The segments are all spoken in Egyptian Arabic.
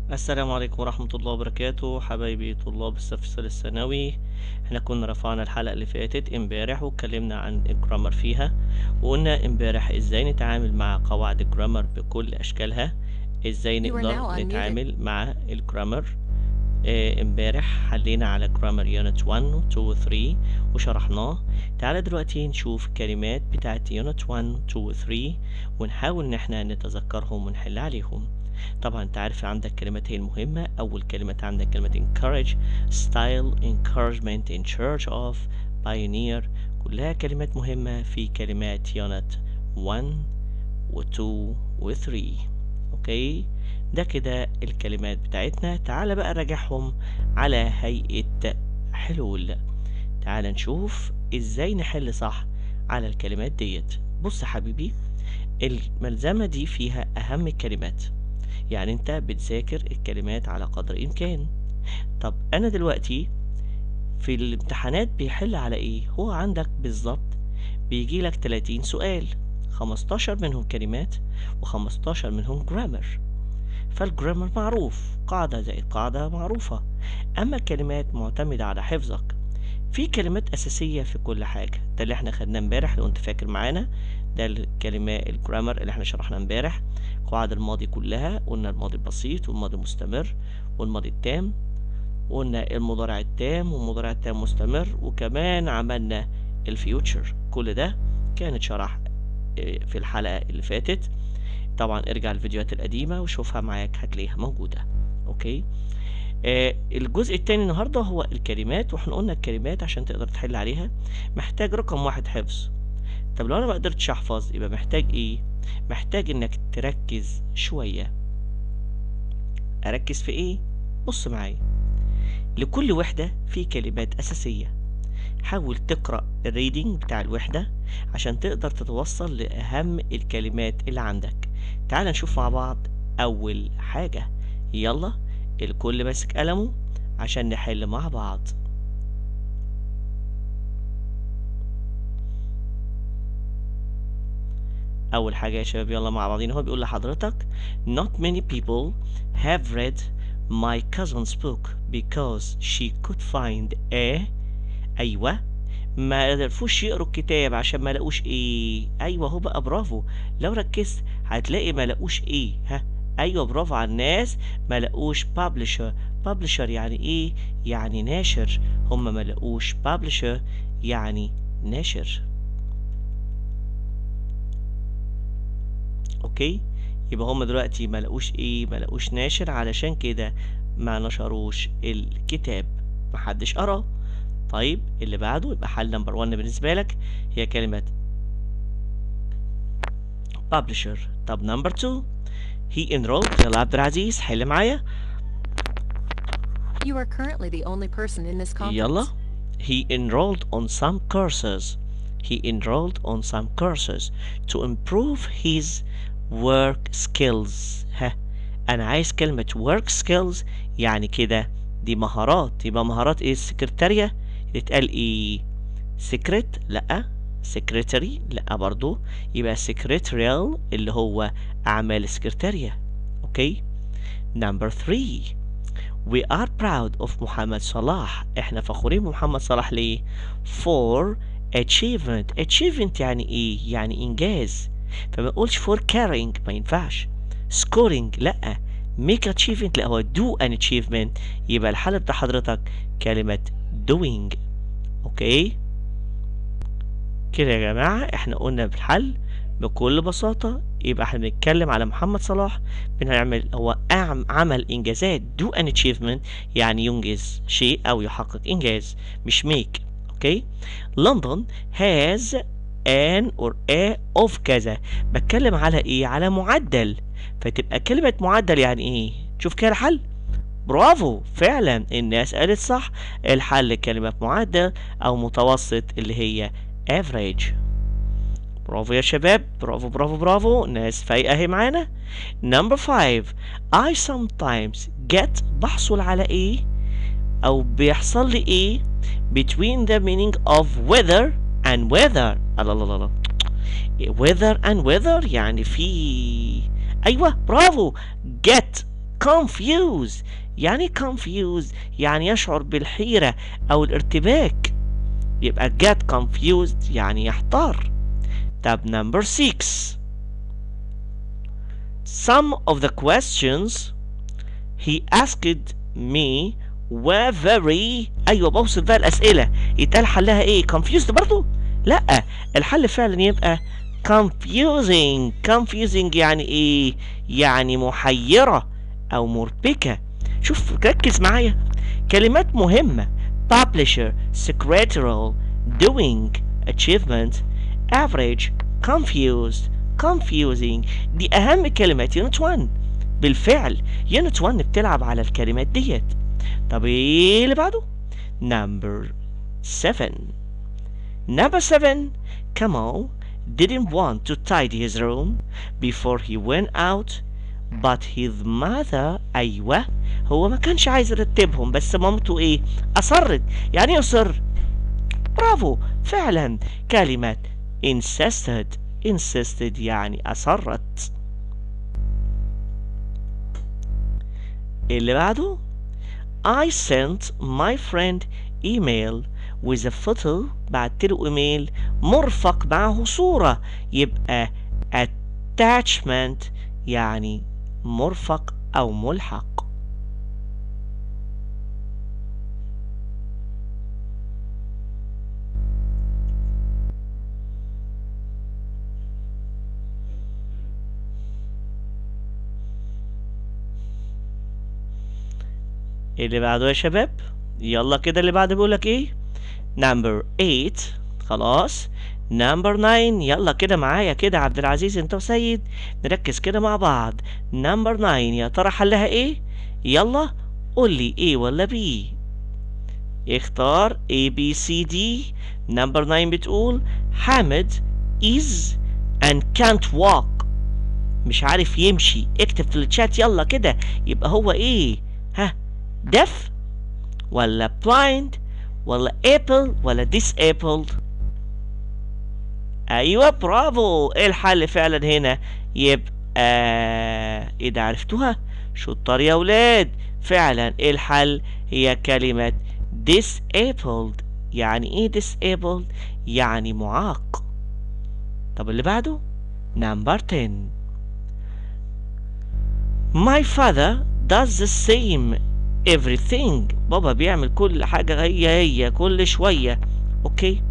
السلام عليكم ورحمة الله وبركاته حبايبي طلاب الصف الثانوي احنا كنا رفعنا الحلقة اللي فاتت امبارح واتكلمنا عن الجرامر فيها وقلنا امبارح ازاي نتعامل مع قواعد الجرامر بكل اشكالها ازاي You are now نقدر unmuted. نتعامل مع الجرامر آه، امبارح حلينا على جرامر يونت 1 و 2 و 3 وشرحناه تعالى دلوقتي نشوف الكلمات بتاعت يونت 1 و 2 و 3 ونحاول ان احنا نتذكرهم ونحل عليهم طبعا انت عارف عندك كلمات هي المهمة أول كلمة عندك كلمة encourage style encouragement in charge of pioneer كلها كلمات مهمة في كلمات يونت 1 و 2 و 3 اوكي ده كده الكلمات بتاعتنا تعال بقى نراجعهم على هيئة حلول تعال نشوف ازاي نحل صح على الكلمات ديت بص يا حبيبي الملزمة دي فيها أهم الكلمات يعني انت بتذاكر الكلمات على قدر الامكان طب انا دلوقتي في الامتحانات بيحل على ايه هو عندك بالظبط بيجي لك 30 سؤال 15 منهم كلمات و15 منهم جرامر فالجرامر معروف قاعدة زائد قاعدة معروفة أما الكلمات معتمدة على حفظك في كلمات أساسية في كل حاجة ده اللي احنا خدناه امبارح لو انت فاكر معانا ده الكلمات الجرامر اللي احنا شرحناه امبارح قواعد الماضي كلها قلنا الماضي البسيط والماضي المستمر والماضي التام وقلنا المضارع التام والمضارع التام مستمر وكمان عملنا الفيوتشر كل ده كان اتشرح اه، في الحلقة اللي فاتت طبعا ارجع الفيديوهات القديمة وشوفها معاك هتلاقيها موجودة اوكي آه الجزء التاني النهاردة هو الكلمات واحنا قلنا الكلمات عشان تقدر تحل عليها محتاج رقم واحد حفظ طب لو انا ما قدرتش احفظ يبقى محتاج ايه محتاج انك تركز شوية اركز في ايه بص معايا لكل وحدة في كلمات اساسية حاول تقرأ الريدنج بتاع الوحدة عشان تقدر تتوصل لأهم الكلمات اللي عندك تعال نشوف مع بعض أول حاجة يلا الكل ماسك قلمه عشان نحل مع بعض أول حاجة يا شباب يلا مع بعضين هو بيقول لحضرتك Not many people have read my cousin's book because she could find a أيوة ما عرفوش يقروا الكتاب عشان ما لقوش ايه ايوه هو بقى برافو لو ركزت هتلاقي ما لقوش ايه ها ايوه برافو على الناس ما لقوش publisher publisher يعني ايه يعني ناشر هم ما لقوش publisher يعني ناشر اوكي يبقى هم دلوقتي ما لقوش ايه ما لقوش ناشر علشان كده ما نشروش الكتاب محدش قراه طيب اللي بعده يبقى حل نمبر 1 بالنسبة لك هي كلمة publisher طب نمبر 2 he enrolled يلا عبد العزيز حل معايا You are currently the only person in this conference. يلا he enrolled on some courses he enrolled on some courses to improve his work skills ها انا عايز كلمة work skills يعني كده دي مهارات يبقى مهارات ايه السكرتارية يتقال ايه سكرت لا سكرتري لا برضو يبقى secretarial اللي هو اعمال السكرتارية اوكي نمبر 3 We are proud of محمد صلاح احنا فخورين بمحمد صلاح ليه for achievement achievement يعني ايه يعني انجاز فما نقولش for carrying ما ينفعش scoring لا make achievement لا هو do an achievement يبقى الحل بتاع حضرتك كلمة doing اوكي كده يا جماعة احنا قلنا بالحل بكل بساطة يبقى احنا بنتكلم على محمد صلاح بنعمل هو أعم عمل إنجازات do an achievement يعني ينجز شيء أو يحقق إنجاز مش make أوكي لندن has an or a of كذا بتكلم على إيه على معدل فتبقى كلمة معدل يعني إيه شوف كده الحل برافو فعلا الناس قالت صح الحل كلمة معدل أو متوسط اللي هي average برافو يا شباب برافو برافو برافو ناس فايقة اهي معانا number five I sometimes get بحصل على ايه او بيحصل لي ايه between the meaning of weather and weather الله الله الله weather and weather يعني في ايوه برافو get confused يعني إيه confused يعني يشعر بالحيرة أو الارتباك يبقى get confused يعني يحتار طب number 6 some of the questions he asked me were very ايوه بوصف بقى الاسئله يتقال حلها ايه confused برضو لا الحل فعلا يبقى confusing confusing يعني ايه يعني محيره او مربكه شوف ركز معايا كلمات مهمه publisher secretarial doing achievement average confused confusing دي اهم كلمات يونت 1 بالفعل يونت 1 بتلعب على الكلمات ديت طب ايه اللي بعده number 7 number 7 Kamal didn't want to tidy his room before he went out but his mother أيوة هو ما كانش عايز يرتبهم بس مامته ايه أصرت يعني ايه أصر برافو فعلا كلمة insisted insisted يعني أصرت اللي بعده I sent my friend email with a photo بعت له ايميل مرفق معه صورة يبقى attachment يعني مرفق أو ملحق اللي بعده يا شباب يلا كده اللي بعده بيقولك ايه نمبر 8 خلاص نمبر 9 يلا كده معايا كده عبد العزيز انت وسيد نركز كده مع بعض نمبر 9 يا ترى حلها ايه يلا قول لي ايه ولا بي اختار A B C D نمبر 9 بتقول حامد is and can't walk مش عارف يمشي اكتب في الشات يلا كده يبقى هو ايه ها deaf ولا blind ولا able ولا disabled ايوه برافو ايه الحل فعلا هنا يبقى ايه ده عرفتوها شطار يا ولاد فعلا ايه الحل هي كلمة disabled يعني ايه disabled يعني معاق طب اللي بعده number 10 my father does the same everything بابا بيعمل كل حاجة هي هي كل شوية اوكي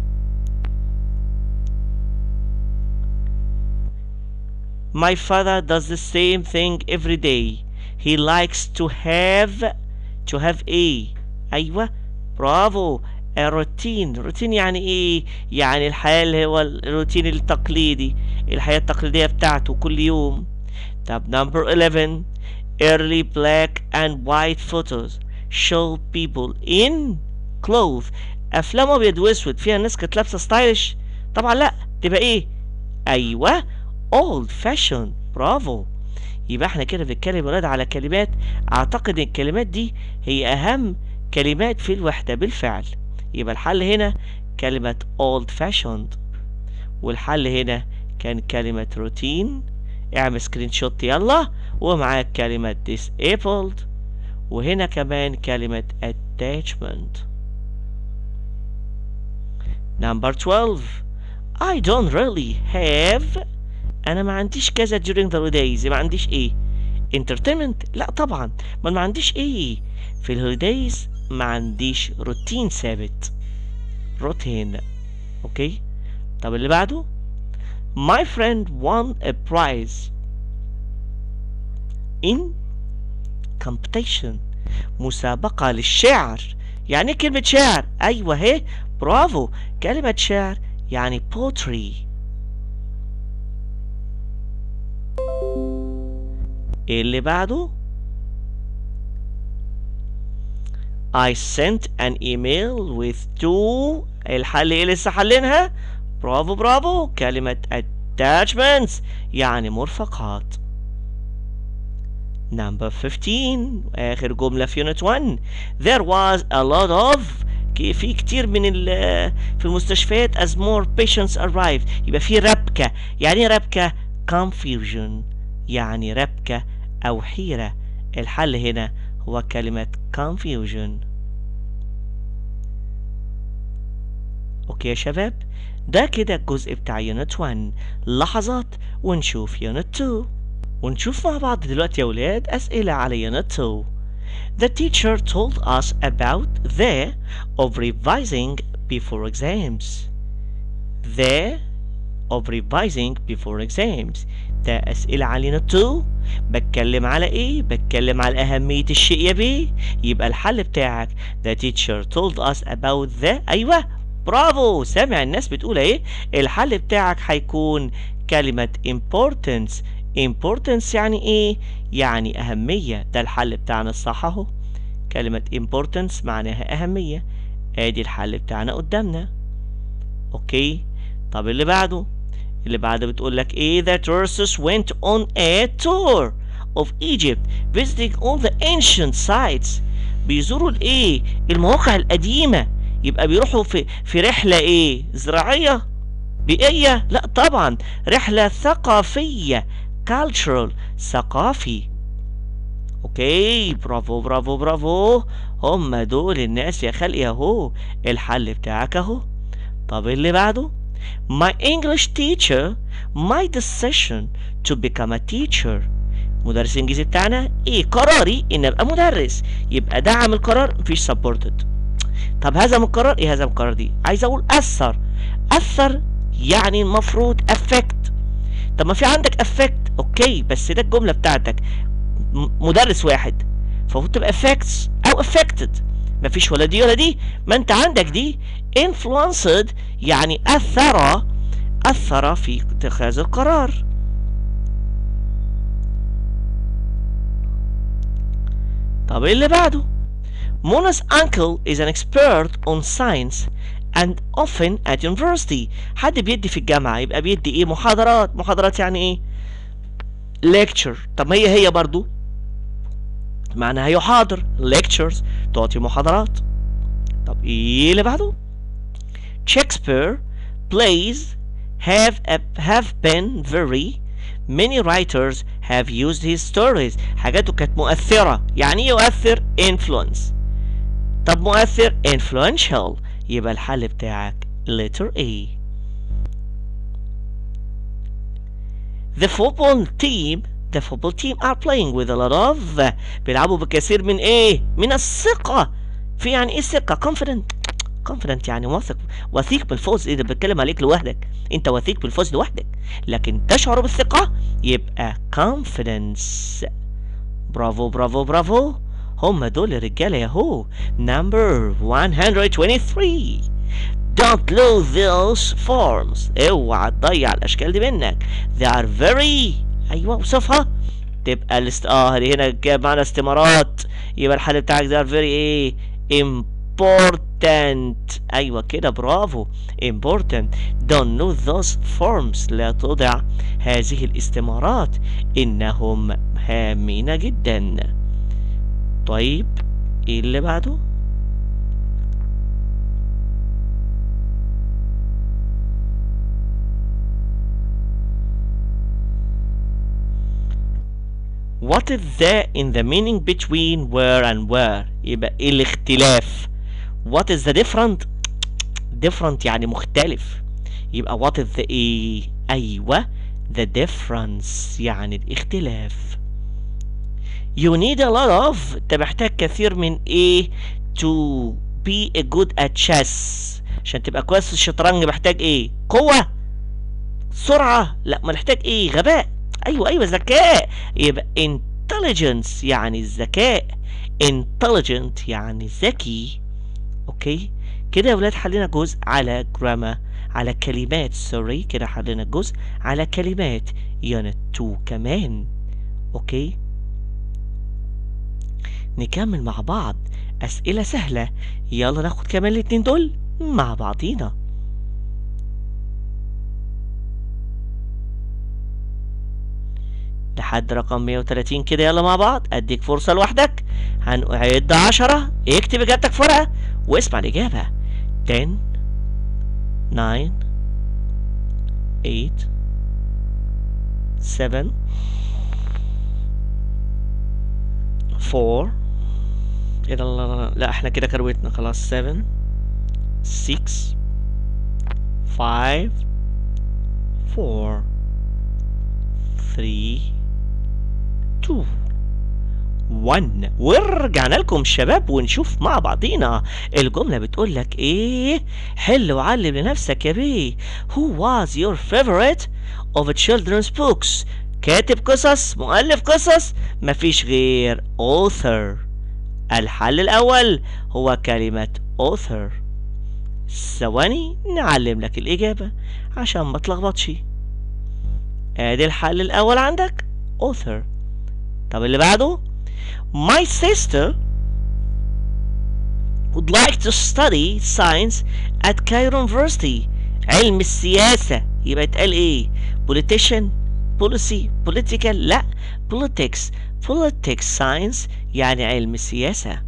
My father does the same thing every day. He likes to have to have a أيوة برافو الروتين روتين يعني ايه يعني الحياة اللي هو الروتين التقليدي الحياة التقليدية بتاعته كل يوم طب number 11 early black and white photos show people in clothes افلام ابيض واسود فيها ناس كانت لابسه ستايلش طبعا لا تبقى ايه ايوه old fashion برافو يبقى احنا كده بنتكلم يا ولاد على كلمات اعتقد ان الكلمات دي هي اهم كلمات في الوحدة بالفعل يبقى الحل هنا كلمة old fashioned والحل هنا كان كلمة روتين اعمل سكرين شوت يلا ومعاك كلمة disabled وهنا كمان كلمة attachment number 12 I don't really have انا ما عنديش كذا during the holidays ما عنديش ايه entertainment لا طبعا ما ما عنديش ايه في الهوليدايز ما عنديش روتين ثابت روتين اوكي طب اللي بعده my friend won a prize in competition مسابقة للشعر يعني كلمة شعر أيوة هي برافو كلمة شعر يعني poetry اللي بعده I sent an email with two الحل ايه لسه حلينها برافو برافو كلمة attachments يعني مرفقات Number 15 آخر جملة في Unit 1 There was a lot of كي- في كتير من ال في المستشفيات as more patients arrived يبقى في ربكة يعني ايه ربكة confusion يعني ربكة أو حيرة الحل هنا هو كلمة confusion اوكي يا شباب ده كده الجزء بتاع يونت 1 لحظات ونشوف يونت 2 ونشوف مع بعض دلوقتي يا ولاد أسئلة على يونت 2 The teacher told us about the of revising before exams. The of revising before exams. ده أسئلة على يونت 2 بتكلم على إيه؟ بتكلم على أهمية الشيء يا بيه يبقى الحل بتاعك The teacher told us about the أيوه برافو سامع الناس بتقول ايه الحل بتاعك هيكون كلمة importance importance يعني ايه يعني أهمية ده الحل بتاعنا الصح اهو كلمة importance معناها أهمية ادي الحل بتاعنا قدامنا اوكي طب اللي بعده اللي بعده بتقول لك ايه that Ursus went on a tour of Egypt visiting all the ancient sites بيزوروا الايه المواقع القديمة يبقى بيروحوا في في رحلة ايه زراعية بيئية لا طبعا رحلة ثقافية cultural ثقافي اوكي برافو برافو برافو هم دول الناس يا خلقي اهو الحل بتاعك اهو طب اللي بعده My English teacher my decision to become a teacher مدرس الانجليزي بتاعنا ايه قراري ان ابقى مدرس يبقى دعم القرار مفيش supported طب هزم القرار ايه هزم القرار دي عايز اقول اثر اثر يعني المفروض افكت طب ما في عندك افكت اوكي بس ده الجمله بتاعتك مدرس واحد فالمفروض تبقى افكتس او افكتد مفيش ولا دي ولا دي ما انت عندك دي influenced يعني اثر اثر في اتخاذ القرار طب ايه اللي بعده Mona's uncle is an expert on science and often at university حد بيدي في الجامعة يبقى بيدي ايه محاضرات محاضرات يعني ايه lecture طب ما هي هي برضو معناها يحاضر lectures تعطي محاضرات طب ايه اللي بعده Shakespeare plays have have been very many writers have used his stories حاجاته كانت مؤثرة يعني يؤثر influence طب مؤثر influential يبقى الحل بتاعك letter A The football team the football team are playing with a lot of بيلعبوا بكثير من ايه من الثقة في يعني ايه الثقة confident confident يعني واثق وثيق بالفوز اذا بتكلم عليك لوحدك انت وثيق بالفوز لوحدك لكن تشعر بالثقة يبقى confidence برافو برافو برافو هم دول الرجالة ياهو number 123 don't lose those forms اوعى تضيع الاشكال دي منك they are very ايوه وصفها تبقى الاست اه هنا جاب معنا استمارات يبقى الحل بتاعك they are very ايه important ايوه كده برافو important don't lose those forms لا تضع هذه الاستمارات انهم هامين جدا طيب ايه اللي بعده What is the in the meaning between where and where يبقى ايه الاختلاف What is the different different يعني مختلف يبقى what is the ايه ايوه the difference يعني الاختلاف You need a lot of انت محتاج كثير من ايه to be a good at chess عشان تبقى كويس في الشطرنج محتاج ايه قوة سرعة لا ما نحتاج ايه غباء ايوه ايوه ذكاء يبقى intelligence يعني الذكاء intelligent يعني ذكي اوكي كده يا ولاد حلينا جزء على جراما على كلمات سوري كده حلينا جزء على كلمات يونت 2 كمان اوكي نكمل مع بعض أسئلة سهلة يلا ناخد كمان الاتنين دول مع بعضينا لحد رقم 130 كده يلا مع بعض اديك فرصة لوحدك هنعد عشرة اكتب اجابتك في ورقة واسمع الإجابة 10 9 8 7 four ايه ده لا, لا, لا, لا احنا كده كروتنا خلاص seven six five four three two one ورجعنا لكم شباب ونشوف مع بعضينا الجملة بتقول لك ايه حل وعلم لنفسك يا بيه who was your favorite of children's books كاتب قصص مؤلف قصص مفيش غير author الحل الأول هو كلمة author ثواني نعلم لك الإجابة عشان ما تلخبطش ادي الحل الأول عندك author طب اللي بعده My sister would like to study science at Cairo University علم السياسة يبقى اتقال ايه politician policy political لا politics politics science يعني علم السياسة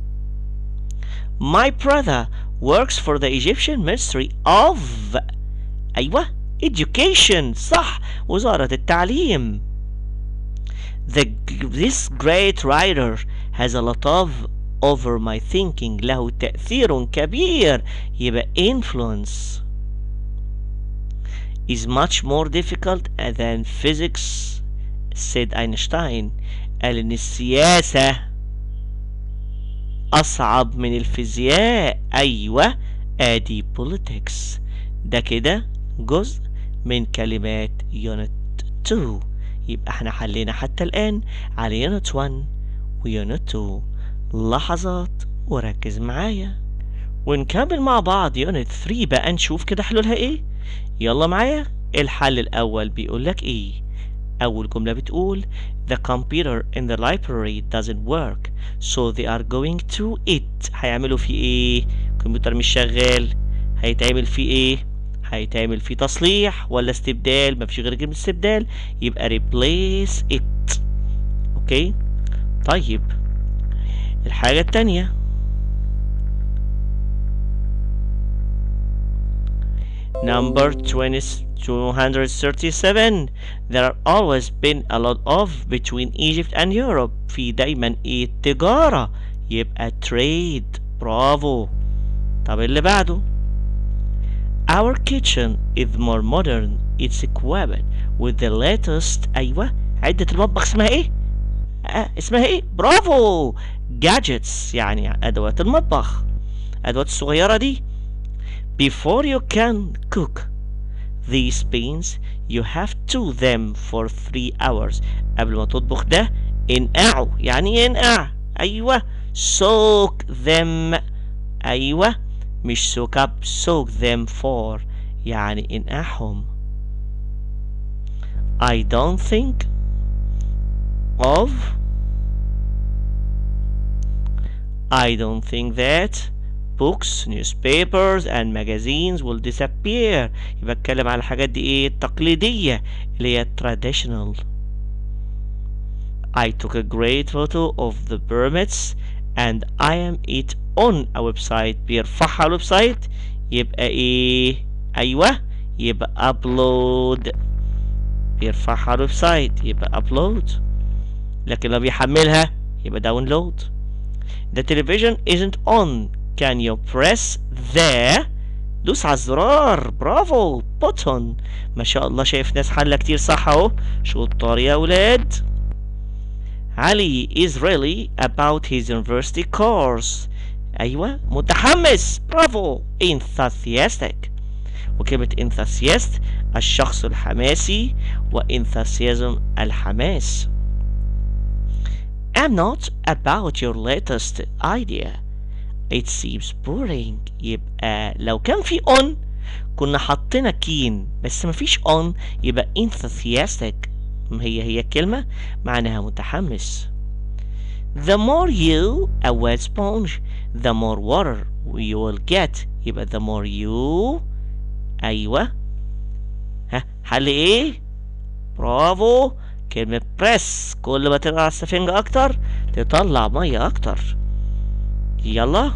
My brother works for the Egyptian Ministry of أيوة education صح وزارة التعليم the, this great writer has a lot of over my thinking له تأثير كبير يبقى influence is much more difficult than physics said Einstein قال إن السياسة أصعب من الفيزياء أيوة أدي politics ده كده جزء من كلمات يونت 2 يبقى احنا حلينا حتى الآن على يونت 1 ويونت 2 لحظات وركز معايا ونكمل مع بعض يونت 3 بقى نشوف كده حلولها ايه يلا معايا الحل الأول بيقول لك ايه أول جملة بتقول The computer in the library doesn't work so they are going to it هيعملوا فيه ايه الكمبيوتر مش شغال هيتعمل فيه ايه هيتعمل فيه تصليح ولا استبدال مفيش غير كلمة استبدال يبقى replace it اوكي طيب الحاجة التانية number 20 237 there are always been a lot of between Egypt and Europe في دايما ايه تجارة يبقى trade برافو طب اللي بعده Our kitchen is more modern it's equipped with the latest أيوة عدة المطبخ اسمها ايه؟ آه اسمها ايه؟ برافو gadgets يعني أدوات المطبخ الأدوات الصغيرة دي before you can cook these beans you have to them for three hours قبل ما تطبخ ده انقعه يعني ايه انقع ايوه soak them ايوه مش soak up soak them for يعني انقعهم I don't think of I don't think that books, newspapers and magazines will disappear يبقى اتكلم على الحاجات دي ايه التقليدية اللي هي traditional I took a great photo of the pyramids and I am it on a website بيرفعها على الويب سايت يبقى ايه ايوه يبقى upload بيرفعها على الويب سايت يبقى upload لكن لو بيحملها يبقى download The television isn't on Can you press the دوس على الزرار برافو button ما شاء الله شايف ناس حلة كتير صح اهو شطار يا ولاد علي is really about his university course ايوه متحمس برافو enthusiastic وكلمة enthusiast الشخص الحماسي و enthusiasm الحماس I'm not about your latest idea It seems boring يبقى لو كان في on كنا حطينا كين بس مفيش on يبقى enthusiastic هي هي الكلمة معناها متحمس The more you a wet sponge the more water you will get يبقى the more you أيوة ها حل ايه برافو كلمة press كل ما تقرا على السفنجة أكتر تطلع مية أكتر يلا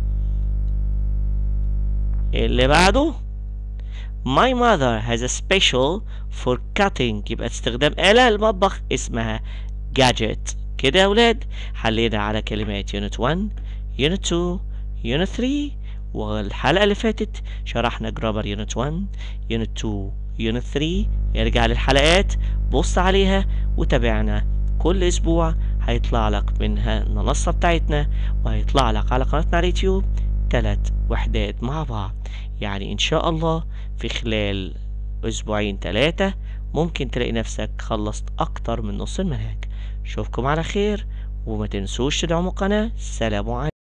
اللي بعده My mother has a special for cutting يبقى استخدام آلة المطبخ اسمها gadget كده يا أولاد حلينا على كلمات يونت 1 يونت 2 يونت 3 والحلقة اللي فاتت شرحنا جرامر يونت 1 يونت 2 يونت 3 ارجع للحلقات بص عليها وتابعنا كل أسبوع هيطلع لك منها المنصة بتاعتنا وهيطلع لك على قناتنا على اليوتيوب تلات وحدات مع بعض يعني إن شاء الله في خلال أسبوعين تلاتة ممكن تلاقي نفسك خلصت أكتر من نص المنهج أشوفكم على خير وما تنسوش تدعموا القناة سلام عليكم